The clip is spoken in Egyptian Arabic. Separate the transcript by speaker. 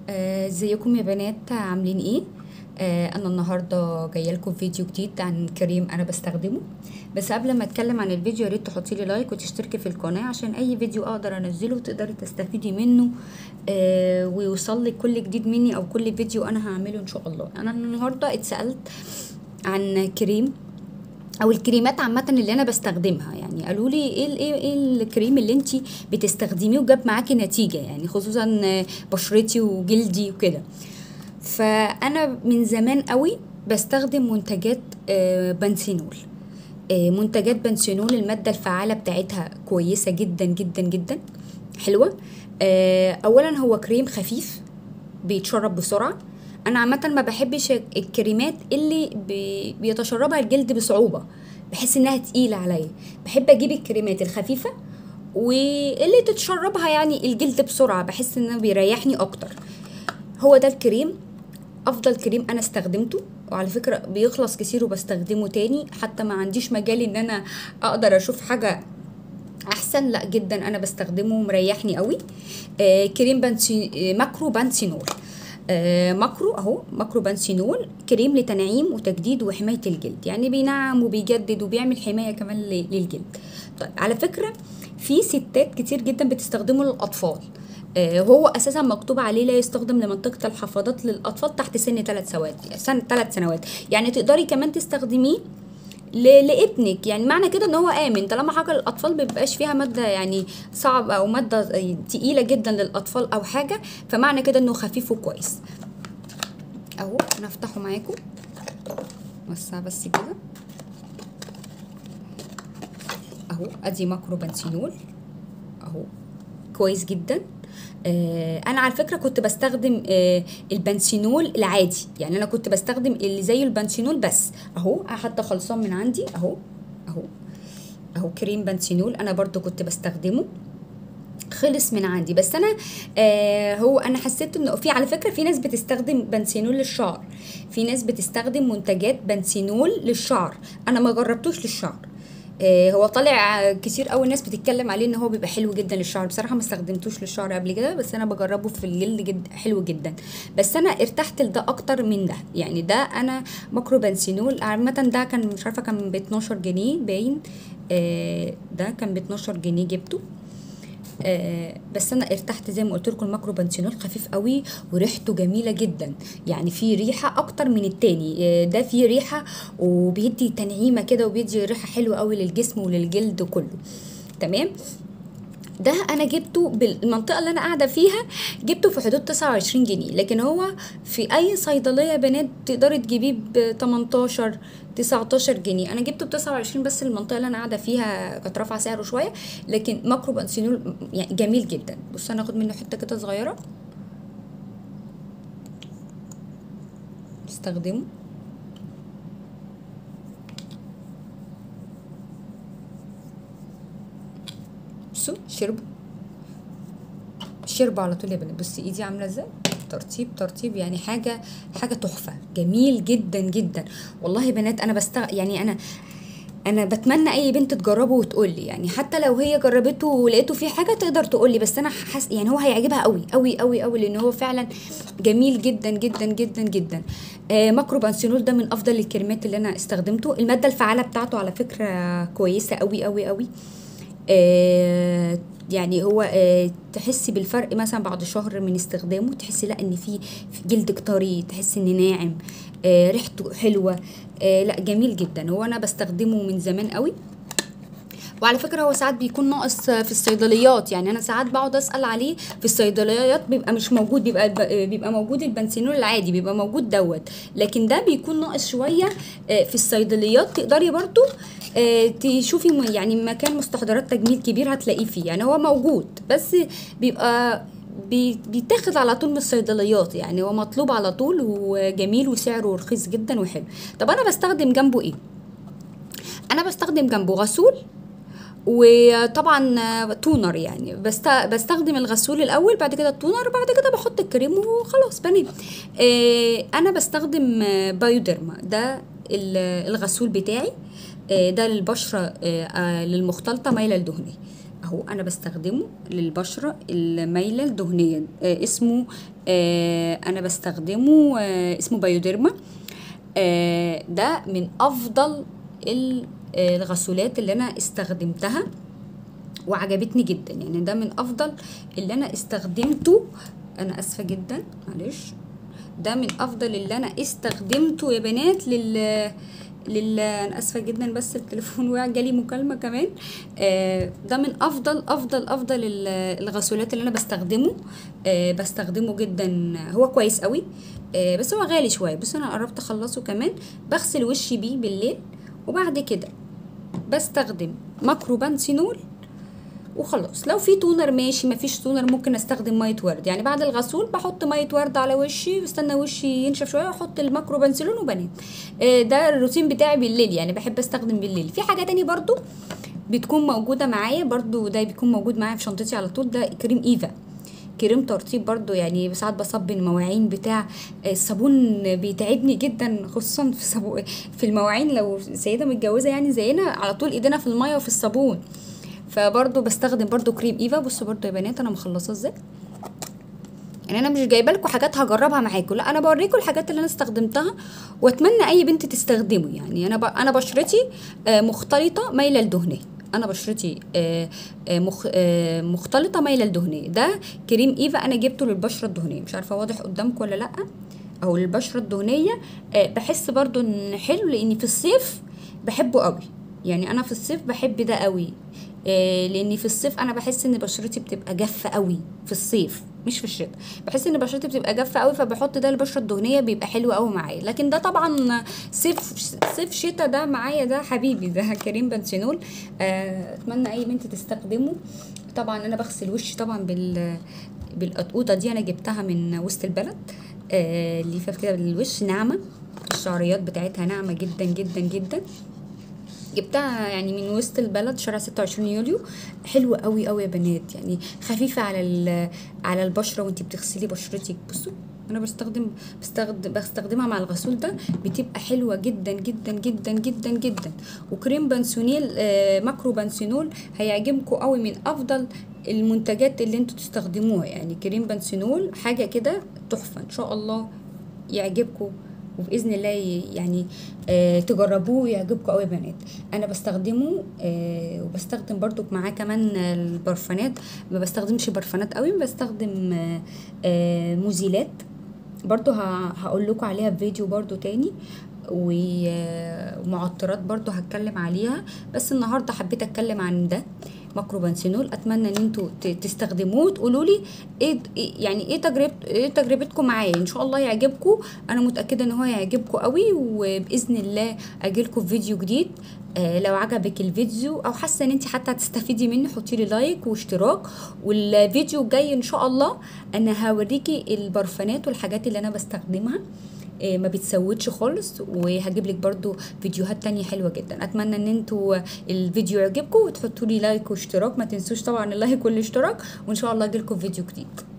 Speaker 1: آه، ازيكم يا بنات عاملين ايه آه، انا النهارده جايه لكم فيديو جديد عن كريم انا بستخدمه بس قبل ما اتكلم عن الفيديو يا ريت تحطي لي لايك وتشتركي في القناه عشان اي فيديو اقدر انزله تقدري تستفيدي منه آه، ويوصل لك كل جديد مني او كل فيديو انا هعمله ان شاء الله انا النهارده اتسالت عن كريم او الكريمات عامه اللي انا بستخدمها يعني قالوا لي ايه ال- ايه ايه الكريم اللي انت بتستخدميه وجاب معاكي نتيجه يعني خصوصا آه، بشرتي وجلدي وكده فانا من زمان قوي بستخدم منتجات آه، بنسينول آه، منتجات بنسينول الماده الفعاله بتاعتها كويسه جدا جدا جدا حلوه آه، اولا هو كريم خفيف بيتشرب بسرعه انا عامه ما بحبش الكريمات اللي بي- بيتشربها الجلد بصعوبه بحس انها تقيله عليا بحب اجيب الكريمات الخفيفه واللي تتشربها يعني الجلد بسرعه بحس انه بيريحني اكتر هو ده الكريم افضل كريم انا استخدمته وعلى فكره بيخلص كتير وبستخدمه تاني حتى ما عنديش مجال ان انا اقدر اشوف حاجه احسن لا جدا انا بستخدمه مريحني قوي آه كريم بنسي آه ماكرو بانسينول آه ماكرو اهو ماكرو بانسينول كريم لتنعيم وتجديد وحمايه الجلد يعني بينعم وبيجدد وبيعمل حمايه كمان ل- للجلد طيب على فكره في ستات كتير جدا بتستخدمه للاطفال آه، هو اساسا مكتوب عليه لا يستخدم لمنطقه الحفاضات للاطفال تحت سن ثلاث سنوات سنه ثلاث سنوات يعني تقدري كمان تستخدميه ل- لابنك يعني معنى كده ان هو امن طالما حاجه للاطفال مبيبقاش فيها ماده يعني صعبه او ماده تقيله جدا للاطفال او حاجه فمعنى كده انه خفيف وكويس اهو انا افتحه معاكم وسع بس كده اهو ادي ماكرو بنسينول اهو كويس جدا آه انا على فكره كنت بستخدم آه البنسينول العادي يعني انا كنت بستخدم اللي زي البنسينول بس اهو حتى خلصان من عندي اهو اهو اهو كريم بنسينول انا برضو كنت بستخدمه خلص من عندي بس انا آه هو انا حسيت انه في على فكره في ناس بتستخدم بنسينول للشعر في ناس بتستخدم منتجات بنسينول للشعر انا ما جربتوش للشعر آه هو طالع كتير قوي الناس بتتكلم عليه ان هو بيبقى حلو جدا للشعر بصراحه ما استخدمتوش للشعر قبل كده بس انا بجربه في الجلد جد حلو جدا بس انا ارتحت لده اكتر من ده يعني ده انا ماكرو بنسينول عامه ده كان مش عارفه كان ب 12 جنيه باين آه ده كان ب 12 جنيه جبته آه بس انا ارتحت زي ما قلت لكم الماكرو بنسينول خفيف قوي وريحته جميله جدا يعني في ريحه اكتر من التاني آه ده فيه ريحه وبيدي تنعيمه كده وبيدي ريحه حلوه قوي للجسم وللجلد كله تمام ده انا جبته بالمنطقه اللي انا قاعده فيها جبته في حدود 29 جنيه لكن هو في اي صيدليه يا بنات تقدري تجيبيه ب 18 19 جنيه انا جبته ب 29 بس المنطقه اللي انا قاعده فيها كانت رافعه سعره شويه لكن ماكرو بانسينول يعني جميل جدا بص انا هاخد منه حته كده صغيره استخدمه بصوا شربوا شربوا على طول يا بنات بصي ايدي عامله ازاي ترتيب ترتيب يعني حاجه حاجه تحفه جميل جدا جدا والله يا بنات انا بستغ يعني انا انا بتمنى اي بنت تجربه وتقول لي يعني حتى لو هي جربته ولقيته فيه حاجه تقدر تقول لي بس انا حس يعني هو هيعجبها قوي قوي قوي قوي لان هو فعلا جميل جدا جدا جدا جدا آه ماكرو بانسينول ده من افضل الكريمات اللي انا استخدمته الماده الفعاله بتاعته على فكره كويسه قوي قوي قوي آه يعني هو آه تحسي بالفرق مثلا بعد شهر من استخدامه تحسي لا ان في في جلدك طري تحسي ان ناعم آه ريحته حلوه آه لا جميل جدا هو انا بستخدمه من زمان قوي وعلى فكره هو ساعات بيكون ناقص في الصيدليات يعني انا ساعات بقعد اسال عليه في الصيدليات بيبقى مش موجود بيبقى الب- بيبقى موجود البنسينول العادي بيبقى موجود دوت لكن ده بيكون ناقص شويه آه، في الصيدليات تقدري برضو آه، تشوفي م- يعني مكان مستحضرات تجميل كبير هتلاقيه فيه يعني هو موجود بس بيبقى بي- بيتاخد على طول من الصيدليات يعني هو مطلوب على طول وجميل وسعره رخيص جدا وحلو طب انا بستخدم جنبه ايه انا بستخدم جنبه غسول وطبعا تونر يعني بست... بستخدم الغسول الاول بعد كده التونر بعد كده بحط الكريم وخلاص بنام آه انا بستخدم آه، بايوديرما ده ال- الغسول بتاعي آه ده للبشره آه آه، للمختلطه مايله لدهنيه اهو انا بستخدمه للبشره المايله الدهنيه آه اسمه آه انا بستخدمه آه اسمه بايوديرما آه ده من افضل ال- آه، الغسولات اللي انا استخدمتها وعجبتني جدا يعني ده من افضل اللي انا استخدمته انا اسفه جدا معلش ده من افضل اللي انا استخدمته يا بنات لل لل انا اسفه جدا بس التليفون وقع جالي مكالمه كمان آه ده من افضل افضل افضل ال- الغسولات اللي انا بستخدمه آه بستخدمه جدا هو كويس قوي آه بس هو غالي شويه بس انا قربت اخلصه كمان بغسل وشي بيه بالليل وبعد كده بستخدم ماكرو بانسينول وخلاص لو في تونر ماشي مفيش تونر ممكن استخدم ميه ورد يعني بعد الغسول بحط ميه ورد على وشي واستنى وشي ينشف شويه واحط الماكرو بنسلون وبنام آه، ده الروتين بتاعي بالليل يعني بحب استخدم بالليل في حاجه تاني برضو بتكون موجوده معايا برضو ده بيكون موجود معايا في شنطتي على طول ده كريم ايفا كريم ترطيب برضو يعني ساعات بصب المواعين بتاع الصابون بيتعبني جدا خصوصا في صابو في المواعين لو سيده متجوزه يعني زينا على طول ايدينا في الميه وفي الصابون فبرضو بستخدم برضو كريم ايفا بصوا برضو يا بنات انا مخلصاه ازاي يعني انا مش جايبه لكم حاجات هجربها معاكم لا انا بوريكم الحاجات اللي انا استخدمتها واتمنى اي بنت تستخدمه يعني انا ب... انا بشرتي آه، مختلطه مايله للدهنيه انا بشرتي آه، آه، مخ... آه، مختلطه مايله للدهنيه ده كريم ايفا انا جبته للبشره الدهنيه مش عارفه واضح قدامكم ولا لا او للبشره الدهنيه آه، بحس برضو ان حلو لاني في الصيف بحبه قوي يعني انا في الصيف بحب ده قوي آه، لاني في الصيف انا بحس ان بشرتي بتبقى جافه قوي في الصيف مش في الشتاء بحس ان بشرتي بتبقى جافه قوي فبحط ده البشره الدهنيه بيبقى حلو قوي معايا لكن ده طبعا صيف صيف شتاء ده معايا ده حبيبي ده كريم بنسينول آه، اتمنى اي بنت تستخدمه طبعا انا بغسل وشي طبعا بال بالقطقوطه دي انا جبتها من وسط البلد آه، ليفه كده للوش ناعمه الشعريات بتاعتها ناعمه جدا جدا جدا جبتها يعني من وسط البلد شارع 26 يوليو حلوة قوي قوي يا بنات يعني خفيفة على ال- على البشرة وانتي بتغسلي بشرتك بصوا انا بستخدم بستخدم بستخدمها مع الغسول ده بتبقى حلوه جدا جدا جدا جدا جدا وكريم بنسونيل آه، ماكرو بنسينول هيعجبكم قوي من افضل المنتجات اللي انتوا تستخدموها يعني كريم بنسينول حاجه كده تحفه ان شاء الله يعجبكم وباذن الله ي- يعني آه تجربوه ويعجبكم قوي يا بنات انا بستخدمه آه وبستخدم برضو معاه كمان البرفانات ما بستخدمش برفانات قوي بستخدم آه آه مزيلات برضو ه- هقول لكم عليها في فيديو برضو تاني و- ومعطرات برضو هتكلم عليها بس النهارده حبيت اتكلم عن ده ماكرو بنسينول اتمنى ان انتوا ت- تستخدموه وتقولوا لي ايه إيه- يعني ايه تجربه ايه تجربتكم معايا ان شاء الله يعجبكم انا متاكده ان هو يعجبكم قوي وباذن الله اجيلكم في فيديو جديد آه لو عجبك الفيديو او حاسه ان انت حتى هتستفيدي منه حطي لي لايك واشتراك والفيديو الجاي ان شاء الله انا هوريكي البرفانات والحاجات اللي انا بستخدمها آه، ما بتسودش خالص وهجيب لك برضو فيديوهات تانية حلوة جدا اتمنى ان انتوا الفيديو يعجبكم وتحطوا لي لايك واشتراك ما تنسوش طبعا اللايك والاشتراك وان شاء الله اجيلكم فيديو جديد